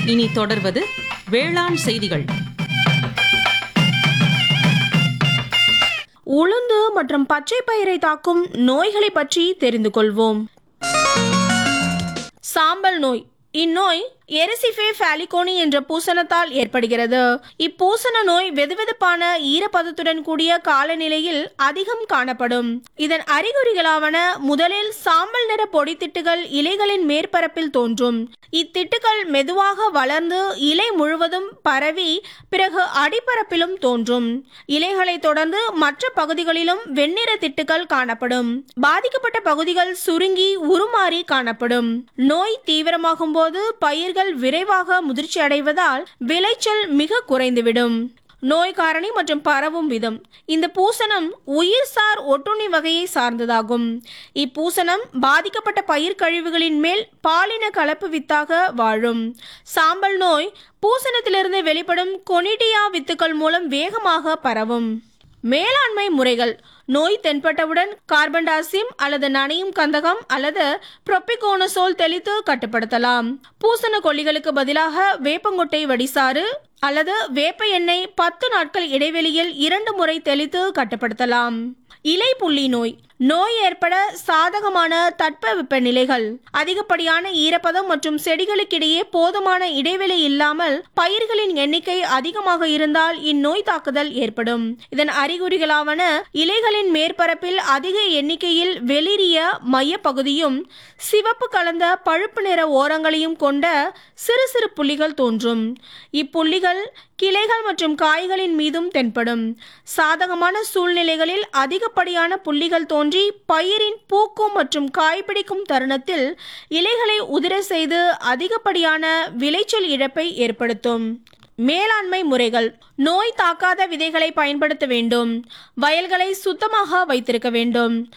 இனி தொடர்வது வேளாண் செய்திகள் உளுந்து மற்றும் பச்சை பயிரை தாக்கும் நோய்களை பற்றி தெரிந்து கொள்வோம் சாம்பல் நோய் இந்நோய் எரிசிஃபே ஃபாலிகோனி என்ற பூசணத்தால் ஏற்படுகிறது இப்பூசண நோய் வெதுவெதுப்பான ஈரப்பதத்துடன் கூடிய காலநிலையில் அதிகம் காணப்படும் இதன் அறிகுறிகளாவன முதலில் சாம்பல் நிற பொடித்திட்டுகள் இலைகளின் மேற்பரப்பில் தோன்றும் இத்திட்டுகள் மெதுவாக வளர்ந்து இலை முழுவதும் பரவி பிறகு அடிப்பரப்பிலும் தோன்றும் இலைகளை தொடர்ந்து மற்ற பகுதிகளிலும் வெண்ணிற திட்டுகள் காணப்படும் பாதிக்கப்பட்ட பகுதிகள் சுருங்கி உருமாறி காணப்படும் நோய் தீவிரமாகும் போது பயிர்கள் விரைவாக முதிர்ச்சி அடைவதால் விளைச்சல் மிக குறைந்துவிடும் நோய் காரணி மற்றும் பரவும் விதம் இந்த பூசணம் உயிர்சார் ஒட்டுண்ணி வகையை சார்ந்ததாகும் இப்பூசணம் பாதிக்கப்பட்ட பயிர் கழிவுகளின் மேல் பாலின கலப்பு வித்தாக வாழும் சாம்பல் நோய் பூசணத்திலிருந்து வெளிப்படும் கொனிடியா வித்துக்கள் மூலம் வேகமாக பரவும் மேலாண்மை முறைகள் நோய் தென்பட்டவுடன் கார்பன் டாசியம் அல்லது நனையும் கந்தகம் அல்லது புரோபிகோனசோல் தெளித்து கட்டுப்படுத்தலாம் பூசண கொல்லிகளுக்கு பதிலாக வேப்பங்கொட்டை வடிசாறு அல்லது வேப்ப எண்ணெய் பத்து நாட்கள் இடைவெளியில் இரண்டு முறை தெளித்து கட்டுப்படுத்தலாம் இலை புள்ளி நோய் நோய் ஏற்பட சாதகமான தட்பவெப்ப நிலைகள் அதிகப்படியான ஈரப்பதம் மற்றும் செடிகளுக்கிடையே போதுமான இடைவெளி இல்லாமல் பயிர்களின் எண்ணிக்கை அதிகமாக இருந்தால் இந்நோய் தாக்குதல் ஏற்படும் இதன் அறிகுறிகளாவன இலைகளின் மேற்பரப்பில் அதிக எண்ணிக்கையில் வெளிரிய மையப்பகுதியும் சிவப்பு கலந்த பழுப்பு நிற ஓரங்களையும் கொண்ட சிறு சிறு புள்ளிகள் தோன்றும் இப்புள்ளிகள் கிளைகள் மற்றும் காய்களின் மீதும் தென்படும் சாதகமான சூழ்நிலைகளில் அதிகப்படியான புள்ளிகள் தோன்றி பயிரின் பூக்கும் மற்றும் காய்பிடிக்கும் தருணத்தில் இலைகளை உதிர செய்து அதிகப்படியான விளைச்சல் இழப்பை ஏற்படுத்தும் மேலாண்மை முறைகள் நோய் தாக்காத விதைகளை பயன்படுத்த வேண்டும் வயல்களை சுத்தமாக வைத்திருக்க வேண்டும்